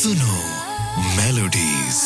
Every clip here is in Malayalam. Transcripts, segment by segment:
Suno melodies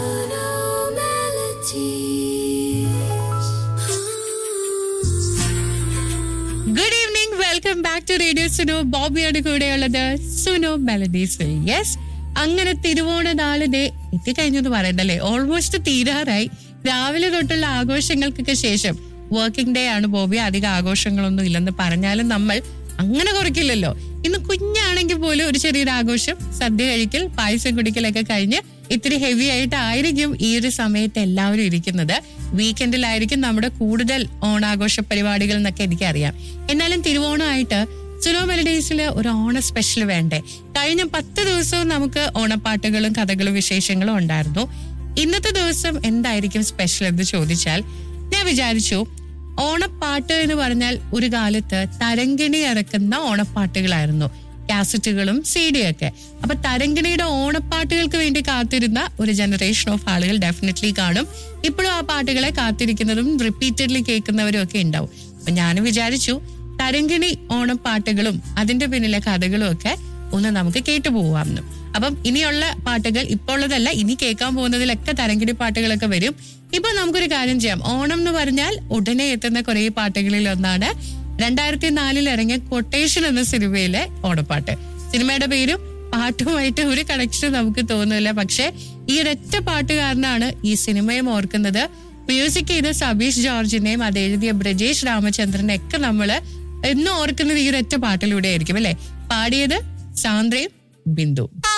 good evening welcome back to radio Suno ബോബിയുടെ കൂടെയുള്ളത് സുനോ മെലഡീസ് യെസ് അങ്ങനെ തിരുവോണ നാള് ഡേ എത്തിക്കഴിഞ്ഞു എന്ന് പറയണ്ടല്ലേ ഓൾമോസ്റ്റ് തീരാറായി രാവിലെ തൊട്ടുള്ള ആഘോഷങ്ങൾക്കൊക്കെ ശേഷം വർക്കിംഗ് ഡേ ആണ് ബോബി അധികം ആഘോഷങ്ങളൊന്നും ഇല്ലെന്ന് പറഞ്ഞാലും നമ്മൾ അങ്ങനെ കുറയ്ക്കില്ലല്ലോ ഇന്ന് കുഞ്ഞാണെങ്കിൽ പോലും ഒരു ചെറിയൊരു ആഘോഷം സദ്യ കഴിക്കൽ പായസം കുടിക്കലൊക്കെ കഴിഞ്ഞ് ഇത്തിരി ഹെവി ആയിട്ടായിരിക്കും ഈ ഒരു സമയത്ത് എല്ലാവരും ഇരിക്കുന്നത് വീക്കെൻഡിലായിരിക്കും നമ്മുടെ കൂടുതൽ ഓണാഘോഷ പരിപാടികൾ എന്നൊക്കെ എനിക്കറിയാം എന്നാലും തിരുവോണമായിട്ട് സുനോ മെലഡീസിൽ ഒരു ഓണ സ്പെഷ്യൽ വേണ്ടേ കഴിഞ്ഞ പത്ത് ദിവസവും നമുക്ക് ഓണപ്പാട്ടുകളും കഥകളും വിശേഷങ്ങളും ഉണ്ടായിരുന്നു ഇന്നത്തെ ദിവസം എന്തായിരിക്കും സ്പെഷ്യൽ എന്ന് ചോദിച്ചാൽ ഞാൻ വിചാരിച്ചു ഓണപ്പാട്ട് എന്ന് പറഞ്ഞാൽ ഒരു കാലത്ത് തരങ്കിണി ഇറക്കുന്ന ഓണപ്പാട്ടുകളായിരുന്നു കാസറ്റുകളും സി ഡിയും ഒക്കെ അപ്പൊ തരങ്കിണിയുടെ ഓണപ്പാട്ടുകൾക്ക് വേണ്ടി കാത്തിരുന്ന ഒരു ജനറേഷൻ ഓഫ് ആളുകൾ ഡെഫിനറ്റ്ലി കാണും ഇപ്പോഴും ആ പാട്ടുകളെ കാത്തിരിക്കുന്നതും റിപ്പീറ്റഡ്ലി കേൾക്കുന്നവരും ഒക്കെ ഉണ്ടാവും അപ്പൊ ഞാൻ വിചാരിച്ചു തരങ്കിണി ഓണപ്പാട്ടുകളും അതിന്റെ പിന്നിലെ കഥകളും ഒക്കെ ഒന്ന് നമുക്ക് കേട്ടു പോവാമെന്നും അപ്പം ഇനിയുള്ള പാട്ടുകൾ ഇപ്പോൾ ഉള്ളതല്ല ഇനി കേൾക്കാൻ പോകുന്നതിലൊക്കെ തരങ്കിണി പാട്ടുകളൊക്കെ വരും ഇപ്പൊ നമുക്കൊരു കാര്യം ചെയ്യാം ഓണം എന്ന് പറഞ്ഞാൽ ഉടനെ എത്തുന്ന കുറെ പാട്ടുകളിൽ ഒന്നാണ് രണ്ടായിരത്തി നാലിൽ ഇറങ്ങിയ കൊട്ടേഷൻ എന്ന സിനിമയിലെ ഓണപ്പാട്ട് സിനിമയുടെ പേരും പാട്ടുമായിട്ട് ഒരു കണക്ഷൻ നമുക്ക് തോന്നില്ല പക്ഷെ ഈ ഒരൊറ്റ പാട്ടുകാരനാണ് ഈ സിനിമയും ഓർക്കുന്നത് മ്യൂസിക് ചെയ്ത സബീഷ് ജോർജിനെയും അത് എഴുതിയ ബ്രജേഷ് രാമചന്ദ്രനെ ഒക്കെ നമ്മള് എന്നും ഓർക്കുന്നത് ഈ ഒരൊറ്റ പാട്ടിലൂടെ ആയിരിക്കും അല്ലെ പാടിയത് സാന്ദ്രയും ബിന്ദു